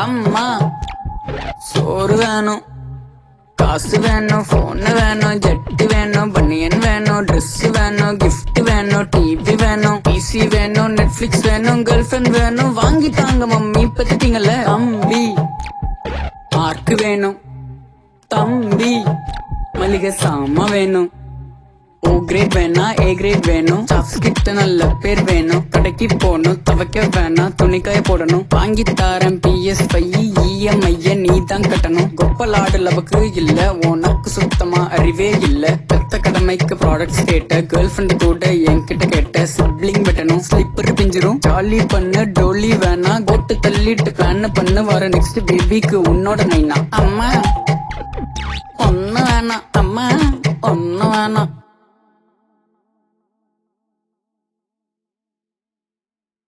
அம்மா சோறு வேணும் காசு வேணும் போன் வேணும் ஜெட்டு வேணும் பனியன் வேணும் Dress வேணும் gift வேணும் டிவி வேணும் பிசி வேணும் நெட்ஃபிளிக்ஸ் வேணும் கேர்ள் ஃபிரெண்ட் வேணும் வாங்கி தாங்க மம்மி பத்திட்டீங்கல்ல தம்பி மார்க் வேணும் தம்பி மளிகை சாமா வேணும் ஓ கிரேட் வேணா ஏ கிரேட் வேணும் சாப்ஸ் கிட்ட நல்ல பேர் வேணும் கடைக்கு போகணும் துவைக்க வேணாம் துணிக்காய போடணும் வாங்கி தாரேன் பிஎஸ் ஃபை இஎம்ஐய நீ தான் கட்டணும் கொப்பலாடு லபக்கு இல்ல உனக்கு சுத்தமா அறிவே இல்ல பெத்த கடமைக்கு ப்ராடக்ட்ஸ் கேட்ட கேர்ள் ஃப்ரெண்ட் கூட என்கிட்ட கேட்ட சிப்ளிங் வெட்டணும் ஸ்லிப்பர் பிஞ்சிரும் ஜாலி பண்ணு டோலி வேணா கோட்டு தள்ளிட்டு பிளான் பண்ணு வர நெக்ஸ்ட் பேபிக்கு உன்னோட நைனா அம்மா ஒண்ணு வேணாம் அம்மா ஒண்ணு வேணாம்